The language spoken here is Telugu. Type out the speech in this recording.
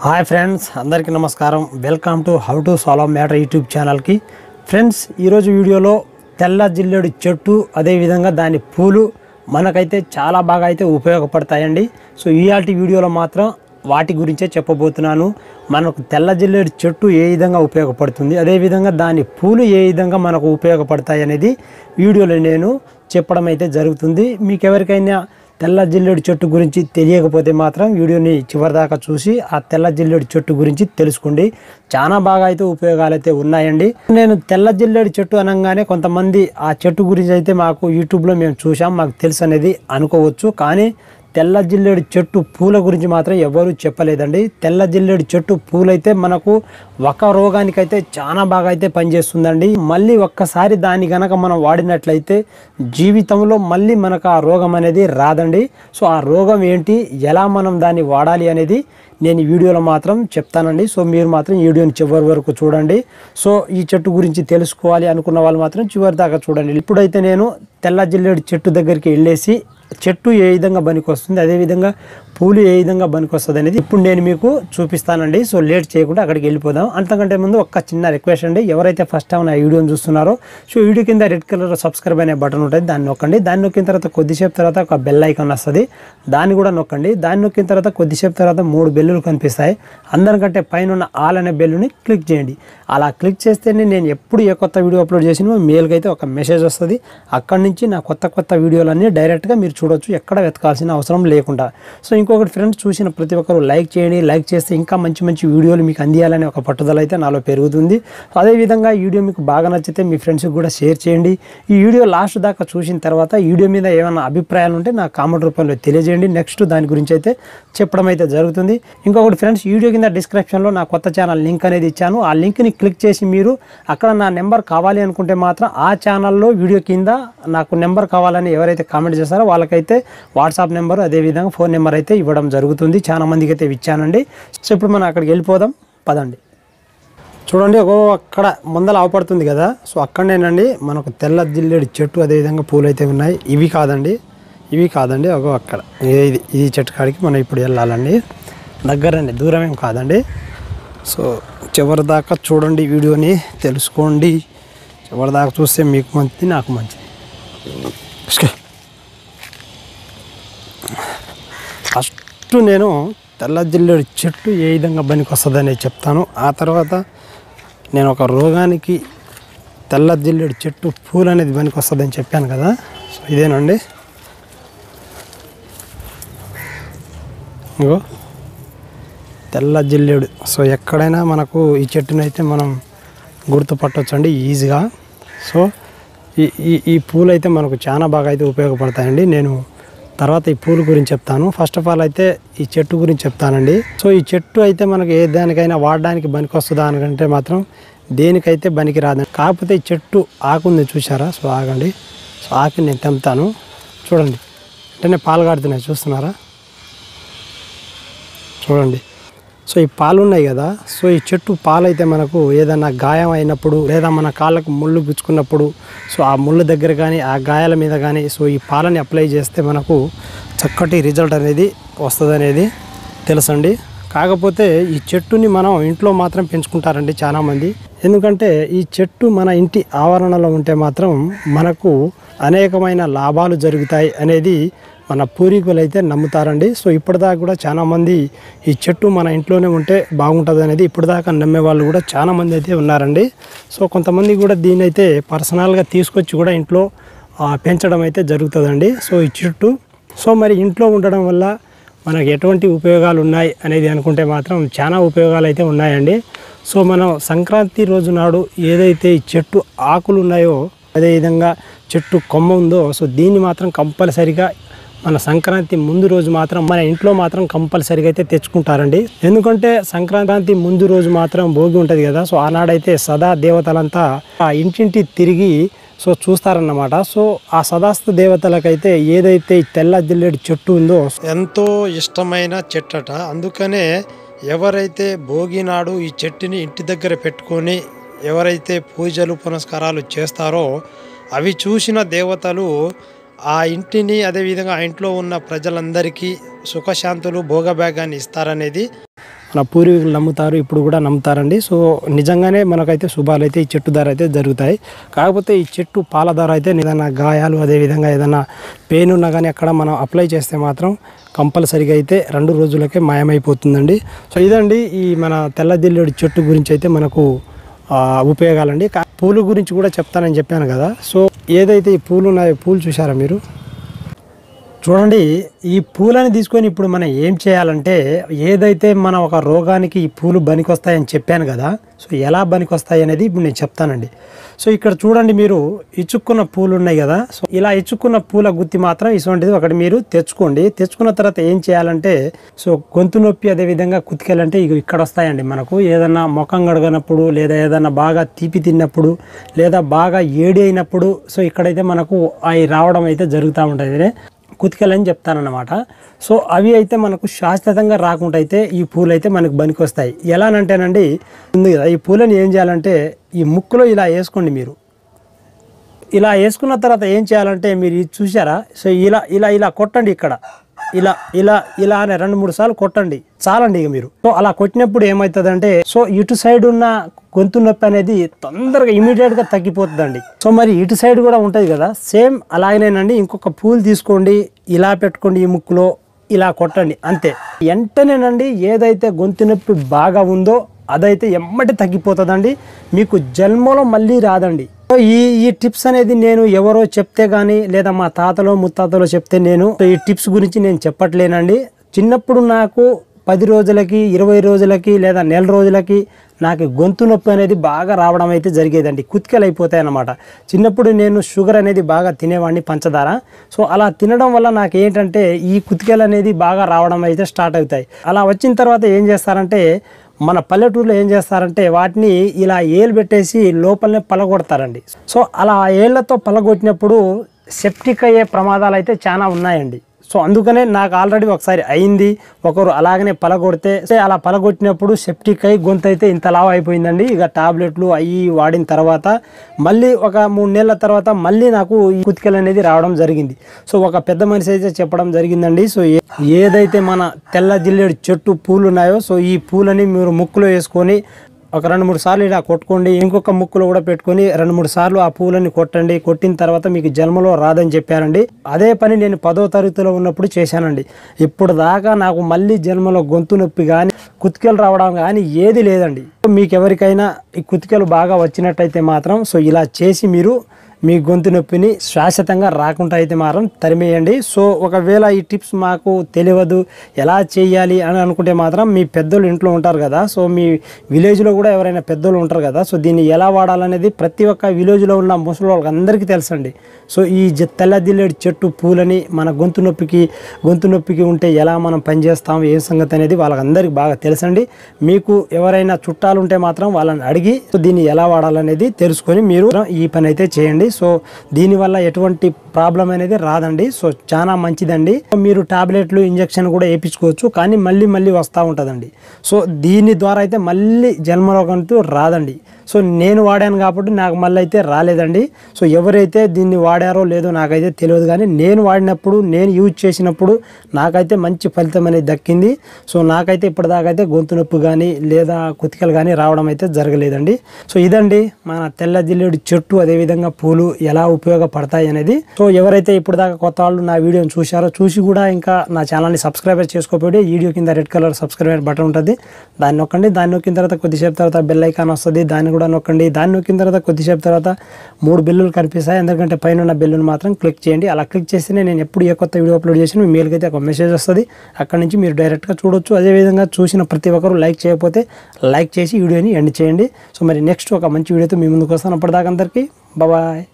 హాయ్ ఫ్రెండ్స్ అందరికీ నమస్కారం welcome to how to solve matter YouTube ఛానల్కి ఫ్రెండ్స్ ఈరోజు వీడియోలో తెల్ల జిల్లేడు చెట్టు అదేవిధంగా దాని పూలు మనకైతే చాలా బాగా అయితే ఉపయోగపడతాయండి సో ఇయాల్టి వీడియోలో మాత్రం వాటి గురించే చెప్పబోతున్నాను మనకు తెల్ల జిల్లేడు చెట్టు ఏ విధంగా ఉపయోగపడుతుంది అదేవిధంగా దాని పూలు ఏ విధంగా మనకు ఉపయోగపడతాయి అనేది వీడియోలో నేను చెప్పడం అయితే జరుగుతుంది మీకు ఎవరికైనా తెల్ల జిల్లేడు చెట్టు గురించి తెలియకపోతే మాత్రం వీడియోని చివరిదాకా చూసి ఆ తెల్ల జిల్లేడు చెట్టు గురించి తెలుసుకోండి చాలా బాగా అయితే ఉపయోగాలు అయితే ఉన్నాయండి నేను తెల్ల జిల్లేడు చెట్టు అనగానే కొంతమంది ఆ చెట్టు గురించి అయితే మాకు యూట్యూబ్లో మేము చూసాం మాకు తెలుసు అనేది అనుకోవచ్చు కానీ తెల్ల జిల్లేడు చెట్టు పూల గురించి మాత్రం ఎవరు చెప్పలేదండి తెల్ల జిల్లేడు చెట్టు పూలైతే మనకు ఒక రోగానికైతే చాలా బాగా అయితే పనిచేస్తుందండి మళ్ళీ ఒక్కసారి దాన్ని గనక మనం వాడినట్లయితే జీవితంలో మళ్ళీ మనకు ఆ రోగం అనేది రాదండి సో ఆ రోగం ఏంటి ఎలా మనం దాన్ని వాడాలి అనేది నేను ఈ వీడియోలో మాత్రం చెప్తానండి సో మీరు మాత్రం ఈ వీడియోని చివరి వరకు చూడండి సో ఈ చెట్టు గురించి తెలుసుకోవాలి అనుకున్న వాళ్ళు మాత్రం చివరి దాకా చూడండి ఇప్పుడైతే నేను తెల్ల జిల్లేడు చెట్టు దగ్గరికి వెళ్ళేసి చెట్టు ఏ విధంగా పనికి వస్తుంది అదేవిధంగా పూలు ఏ విధంగా పనికి వస్తుంది అనేది ఇప్పుడు నేను మీకు చూపిస్తానండి సో లేట్ చేయకుండా అక్కడికి వెళ్ళిపోదాం అంతకంటే ముందు ఒక చిన్న రిక్వెస్ట్ అండి ఎవరైతే ఫస్ట్ టైం నా వీడియోని చూస్తున్నారో సో వీడియో కింద రెడ్ కలర్ సబ్స్క్రైబ్ అనే బటన్ ఉంటుంది దాన్ని నొక్కండి దాన్ని నొక్కిన తర్వాత కొద్దిసేపు తర్వాత ఒక బెల్ ఐకాన్ వస్తుంది దాన్ని కూడా నొక్కండి దాన్ని నొక్కిన తర్వాత కొద్దిసేపు తర్వాత మూడు బెల్లులు కనిపిస్తాయి అందరికంటే పైన ఉన్న ఆల్ అనే బెల్లుని క్లిక్ చేయండి అలా క్లిక్ చేస్తేనే నేను ఎప్పుడు ఏ కొత్త వీడియో అప్లోడ్ చేసినా మెయిల్కి అయితే ఒక మెసేజ్ వస్తుంది అక్కడి నుంచి నా కొత్త కొత్త వీడియోలన్నీ డైరెక్ట్గా మీరు చూడొచ్చు ఎక్కడ వెతకాల్సిన అవసరం లేకుండా సో ఇంకొకటి ఫ్రెండ్స్ చూసిన ప్రతి ఒక్కరు లైక్ చేయండి లైక్ చేస్తే ఇంకా మంచి మంచి వీడియోలు మీకు అందియాలనే ఒక పట్టుదల అయితే నాలో పెరుగుతుంది అదేవిధంగా ఈ వీడియో మీకు బాగా నచ్చితే మీ ఫ్రెండ్స్కి కూడా షేర్ చేయండి ఈ వీడియో లాస్ట్ దాకా చూసిన తర్వాత ఈ వీడియో మీద ఏమైనా అభిప్రాయాలు ఉంటే నా కామెంట్ రూపంలో తెలియజేయండి నెక్స్ట్ దాని గురించి అయితే చెప్పడం అయితే జరుగుతుంది ఇంకొకటి ఫ్రెండ్స్ వీడియో కింద డిస్క్రిప్షన్లో నా కొత్త ఛానల్ లింక్ అనేది ఇచ్చాను ఆ లింక్ని క్లిక్ చేసి మీరు అక్కడ నా నెంబర్ కావాలి అనుకుంటే మాత్రం ఆ ఛానల్లో వీడియో కింద నాకు నెంబర్ కావాలని ఎవరైతే కామెంట్ చేస్తారో వాళ్ళకైతే వాట్సాప్ నెంబర్ అదేవిధంగా ఫోన్ నెంబర్ అయితే ఇవ్వడం జరుగుతుంది చాలా మందికి అయితే ఇచ్చానండి సో ఇప్పుడు మనం అక్కడికి వెళ్ళిపోదాం పదండి చూడండి ఒక అక్కడ ముందల అవపడుతుంది కదా సో అక్కడనేనండి మనకు తెల్ల జిల్లేడు చెట్టు అదేవిధంగా పూలు అయితే ఉన్నాయి ఇవి కాదండి ఇవి కాదండి ఒక అక్కడ ఇది ఈ చెట్టు కాడికి మనం ఇప్పుడు వెళ్ళాలండి దగ్గరండి దూరం ఏం కాదండి సో చివరి దాకా చూడండి వీడియోని తెలుసుకోండి చివరి దాకా చూస్తే మీకు మంచిది నాకు మంచిది ఇసుక. ఫస్ట్ నేను తెల్ల జిల్లేడు చెట్టు ఏ విధంగా పనికి వస్తుందని చెప్తాను ఆ తర్వాత నేను ఒక రోగానికి తెల్ల జిల్లేడు చెట్టు పూలు అనేది పనికి వస్తుందని చెప్పాను కదా సో ఇదేనండి ఇంకో తెల్ల జిల్లేడు సో ఎక్కడైనా మనకు ఈ చెట్టుని అయితే మనం గుర్తుపట్టవచ్చండి ఈజీగా సో ఈ ఈ ఈ పూలు అయితే మనకు చాలా బాగా అయితే ఉపయోగపడతాయండి నేను తర్వాత ఈ పూల గురించి చెప్తాను ఫస్ట్ ఆఫ్ ఆల్ అయితే ఈ చెట్టు గురించి చెప్తానండి సో ఈ చెట్టు అయితే మనకు ఏ దానికైనా వాడడానికి బనికి వస్తుందా అనుకంటే మాత్రం దేనికైతే బనికి రాదండి కాకపోతే ఈ చెట్టు ఆకుంది చూసారా సో ఆగండి సో ఆకి నేను తెంపుతాను చూడండి వెంటనే పాలు కాడుతున్నాయి చూస్తున్నారా చూడండి సో ఈ పాలు ఉన్నాయి కదా సో ఈ చెట్టు పాలు అయితే మనకు ఏదైనా గాయం అయినప్పుడు లేదా మన కాళ్ళకు ముళ్ళు గుచ్చుకున్నప్పుడు సో ఆ ముళ్ళు దగ్గర కానీ ఆ గాయాల మీద కానీ సో ఈ పాలని అప్లై చేస్తే మనకు చక్కటి రిజల్ట్ అనేది వస్తుంది అనేది తెలుసండి కాకపోతే ఈ చెట్టుని మనం ఇంట్లో మాత్రం పెంచుకుంటారండి చాలామంది ఎందుకంటే ఈ చెట్టు మన ఇంటి ఆవరణలో ఉంటే మాత్రం మనకు అనేకమైన లాభాలు జరుగుతాయి అనేది మన పూర్వీకులు అయితే నమ్ముతారండి సో ఇప్పటిదాకా కూడా చాలా మంది ఈ చెట్టు మన ఇంట్లోనే ఉంటే బాగుంటుంది అనేది ఇప్పటిదాకా నమ్మే వాళ్ళు కూడా చాలా మంది అయితే ఉన్నారండి సో కొంతమంది కూడా దీన్ని అయితే పర్సనల్గా తీసుకొచ్చి కూడా ఇంట్లో ఆ, పెంచడం అయితే జరుగుతుందండి సో ఈ చెట్టు సో మరి ఇంట్లో ఉండడం వల్ల మనకు ఎటువంటి ఉపయోగాలు ఉన్నాయి అనేది అనుకుంటే మాత్రం చాలా ఉపయోగాలు అయితే ఉన్నాయండి సో మనం సంక్రాంతి రోజు నాడు ఏదైతే ఈ చెట్టు ఆకులు ఉన్నాయో అదేవిధంగా చెట్టు కొమ్మ ఉందో సో దీన్ని మాత్రం కంపల్సరిగా మన సంక్రాంతి ముందు రోజు మాత్రం మన ఇంట్లో మాత్రం కంపల్సరీగా అయితే తెచ్చుకుంటారండి ఎందుకంటే సంక్రాంతి ముందు రోజు మాత్రం భోగి ఉంటుంది కదా సో ఆనాడైతే సదా దేవతలంతా ఆ ఇంటింటి తిరిగి సో చూస్తారన్నమాట సో ఆ సదాస్త దేవతలకైతే ఏదైతే ఈ తెల్ల జిల్లేడు చెట్టు ఉందో ఎంతో ఇష్టమైన చెట్టట అందుకనే ఎవరైతే భోగి నాడు ఈ చెట్టుని ఇంటి దగ్గర పెట్టుకొని ఎవరైతే పూజలు పునస్కారాలు చేస్తారో అవి చూసిన దేవతలు ఆ ఇంటిని అదేవిధంగా ఆ ఇంట్లో ఉన్న ప్రజలందరికీ సుఖశాంతులు భోగభాగాన్ని ఇస్తారనేది మన పూర్వీకులు నమ్ముతారు ఇప్పుడు కూడా నమ్ముతారండి సో నిజంగానే మనకైతే శుభాలు అయితే ఈ చెట్టు ధర అయితే జరుగుతాయి కాకపోతే ఈ చెట్టు పాల ధర అయితే ఏదైనా గాయాలు అదేవిధంగా ఏదైనా పెయిన్ ఉన్నా కానీ అక్కడ మనం అప్లై చేస్తే మాత్రం కంపల్సరీగా అయితే రెండు రోజులకే మాయమైపోతుందండి సో ఇదండి ఈ మన తెల్ల జిల్లేడు చెట్టు గురించి అయితే మనకు ఆ, ఉపయోగాలండి కా- పూలు గురించి కూడా చెప్తానని చెప్పాను కదా సో ఏదైతే ఈ పూలు ఉన్నాయో పూలు చూసారా మీరు చూడండి ఈ పూలని తీసుకొని ఇప్పుడు మనం ఏం చేయాలంటే ఏదైతే మన ఒక రోగానికి ఈ పూలు బనికొస్తాయని చెప్పాను కదా సో ఎలా బనికొస్తాయి అనేది ఇప్పుడు నేను చెప్తానండి సో ఇక్కడ చూడండి మీరు ఇచ్చుకున్న పూలు ఉన్నాయి కదా సో ఇలా ఇచ్చుకున్న పూల గుత్తి మాత్రం ఇటువంటిది ఒకటి మీరు తెచ్చుకోండి తెచ్చుకున్న తర్వాత ఏం చేయాలంటే సో గొంతు నొప్పి అదేవిధంగా కుతికెళ్ళంటే ఇక ఇక్కడ వస్తాయండి మనకు ఏదన్నా ముఖం గడగనప్పుడు లేదా ఏదన్నా బాగా తీపి తిన్నప్పుడు లేదా బాగా ఏడి అయినప్పుడు సో ఇక్కడైతే మనకు అవి రావడం అయితే జరుగుతూ ఉంటుంది కుతికలని చెప్తానన్నమాట సో అవి అయితే మనకు శాశ్వతంగా రాకుండా అయితే ఈ పూలు అయితే మనకు బనికొస్తాయి ఎలానంటేనండి ఉంది కదా ఈ పూలని ఏం చేయాలంటే ఈ ముక్కులో ఇలా వేసుకోండి మీరు ఇలా వేసుకున్న తర్వాత ఏం చేయాలంటే మీరు ఇది చూసారా సో ఇలా ఇలా ఇలా కొట్టండి ఇక్కడ ఇలా ఇలా ఇలా అని రెండు మూడు సార్లు కొట్టండి చాలండి ఇక మీరు సో అలా కొట్టినప్పుడు ఏమవుతుందంటే సో ఇటు సైడ్ ఉన్న గొంతు నొప్పి అనేది తొందరగా ఇమీడియట్ గా తగ్గిపోతుందండి సో మరి ఇటు సైడ్ కూడా ఉంటుంది కదా సేమ్ అలాగనేనండి ఇంకొక పూలు తీసుకోండి ఇలా పెట్టుకోండి ఈ ముక్కులో ఇలా కొట్టండి అంతే వెంటనేనండి ఏదైతే గొంతు నొప్పి బాగా ఉందో అదైతే ఎమ్మటి తగ్గిపోతుందండి మీకు జన్మలో మళ్ళీ రాదండి సో ఈ ఈ టిప్స్ అనేది నేను ఎవరో చెప్తే గానీ లేదా మా తాతలో ముత్తాతలో చెప్తే నేను సో ఈ టిప్స్ గురించి నేను చెప్పట్లేనండి చిన్నప్పుడు నాకు పది రోజులకి ఇరవై రోజులకి లేదా నెల రోజులకి నాకు గొంతు నొప్పి అనేది బాగా రావడం అయితే జరిగేదండి కుతికలు అయిపోతాయి అన్నమాట చిన్నప్పుడు నేను షుగర్ అనేది బాగా తినేవాడిని పంచదార సో అలా తినడం వల్ల నాకు ఏంటంటే ఈ కుతికలు అనేది బాగా రావడం అయితే స్టార్ట్ అవుతాయి అలా వచ్చిన తర్వాత ఏం చేస్తారంటే మన పల్లెటూరులో ఏం చేస్తారంటే వాటిని ఇలా ఏలు పెట్టేసి లోపలనే పలగొడతారండి సో అలా ఏళ్లతో పలగొట్టినప్పుడు సెప్టిక్ అయ్యే ప్రమాదాలు అయితే చాలా ఉన్నాయండి సో అందుకనే నాకు ఆల్రెడీ ఒకసారి అయింది ఒకరు అలాగనే పలగొడితే సో అలా పలగొట్టినప్పుడు సెప్టిక్ అయి గొంతు అయితే ఇంత లావు అయిపోయిందండి ఇక టాబ్లెట్లు అవి వాడిన తర్వాత మళ్ళీ ఒక మూడు నెలల తర్వాత మళ్ళీ నాకు ఈ కుతికలు అనేది రావడం జరిగింది సో ఒక పెద్ద మనిషి అయితే చెప్పడం జరిగిందండి సో ఏ- ఏదైతే మన తెల్ల జిల్లేడు చెట్టు పూలు ఉన్నాయో సో ఈ పూలని మీరు ముక్కులో వేసుకొని ఒక రెండు మూడు సార్లు ఇలా కొట్టుకోండి ఇంకొక ముక్కులో కూడా పెట్టుకొని రెండు మూడు సార్లు ఆ పూలని కొట్టండి కొట్టిన తర్వాత మీకు జన్మలో రాదని చెప్పారండి అదే పని నేను పదో తరగతిలో ఉన్నప్పుడు చేశానండి ఇప్పుడు దాకా నాకు మళ్ళీ జన్మలో గొంతు నొప్పి కానీ కుతికలు రావడం కానీ ఏది లేదండి మీకు ఎవరికైనా ఈ కుతికలు బాగా వచ్చినట్టయితే మాత్రం సో ఇలా చేసి మీరు మీ గొంతు నొప్పిని శాశ్వతంగా రాకుండా అయితే మాత్రం తరిమేయండి సో ఒకవేళ ఈ టిప్స్ మాకు తెలియదు ఎలా చేయాలి అని అనుకుంటే మాత్రం మీ పెద్దోళ్ళు ఇంట్లో ఉంటారు కదా సో మీ విలేజ్లో కూడా ఎవరైనా పెద్దోళ్ళు ఉంటారు కదా సో దీన్ని ఎలా వాడాలనేది ప్రతి ఒక్క విలేజ్లో ఉన్న ముసలి వాళ్ళకి అందరికీ తెలుసండి సో ఈ జ- తెల్ల జిల్లేడు చెట్టు పూలని మన గొంతు నొప్పికి గొంతు నొప్పికి ఉంటే ఎలా మనం పనిచేస్తాం ఏ సంగతి అనేది వాళ్ళకందరికీ బాగా తెలుసండి మీకు ఎవరైనా చుట్టాలు ఉంటే మాత్రం వాళ్ళని అడిగి సో దీన్ని ఎలా వాడాలనేది తెలుసుకొని మీరు ఈ పని అయితే చేయండి సో దీనివల్ల ఎటువంటి ప్రాబ్లం అనేది రాదండి సో చాలా మంచిదండి మీరు టాబ్లెట్లు ఇంజెక్షన్ కూడా వేయించుకోవచ్చు కానీ మళ్ళీ మళ్ళీ వస్తూ ఉంటుందండి సో దీని ద్వారా అయితే మళ్ళీ జన్మరోగంతో రాదండి సో నేను వాడాను కాబట్టి నాకు మళ్ళీ అయితే రాలేదండి సో ఎవరైతే దీన్ని వాడారో లేదో నాకైతే తెలియదు కానీ నేను వాడినప్పుడు నేను యూజ్ చేసినప్పుడు నాకైతే మంచి ఫలితం అనేది దక్కింది సో నాకైతే ఇప్పటిదాకైతే గొంతు నొప్పి కానీ లేదా కుతికలు కానీ రావడం అయితే జరగలేదండి సో ఇదండి మన తెల్ల జిల్లేడు చెట్టు అదేవిధంగా పూలు ఎలా ఉపయోగపడతాయి అనేది సో ఎవరైతే ఇప్పుడు దాకా కొత్త వాళ్ళు నా వీడియోని చూశారో చూసి కూడా ఇంకా నా ఛానల్ని సబ్స్క్రైబర్ చేసుకోకపోతే ఈ వీడియో కింద రెడ్ కలర్ సబ్స్క్రైబర్ బటన్ ఉంటుంది దాన్ని నొక్కండి దాన్ని నొక్కిన తర్వాత కొద్దిసేపు తర్వాత బెల్ ఐకాన్ వస్తుంది దాన్ని కూడా నొక్కండి దాన్ని నొక్కిన తర్వాత కొద్దిసేపు తర్వాత మూడు బిల్లులు కనిపిస్తాయి ఎందుకంటే పైన ఉన్న బిల్లును మాత్రం క్లిక్ చేయండి అలా క్లిక్ చేస్తేనే నేను ఎప్పుడు ఏ కొత్త వీడియో అప్లోడ్ చేసినా మీ మెయిల్కి అయితే ఒక మెసేజ్ వస్తుంది అక్కడ నుంచి మీరు డైరెక్ట్గా చూడొచ్చు అదేవిధంగా చూసిన ప్రతి ఒక్కరు లైక్ చేయకపోతే లైక్ చేసి వీడియోని ఎండ్ చేయండి సో మరి నెక్స్ట్ ఒక మంచి వీడియోతో మీ ముందుకు వస్తాను అప్పటిదాకా అందరికీ బాయ్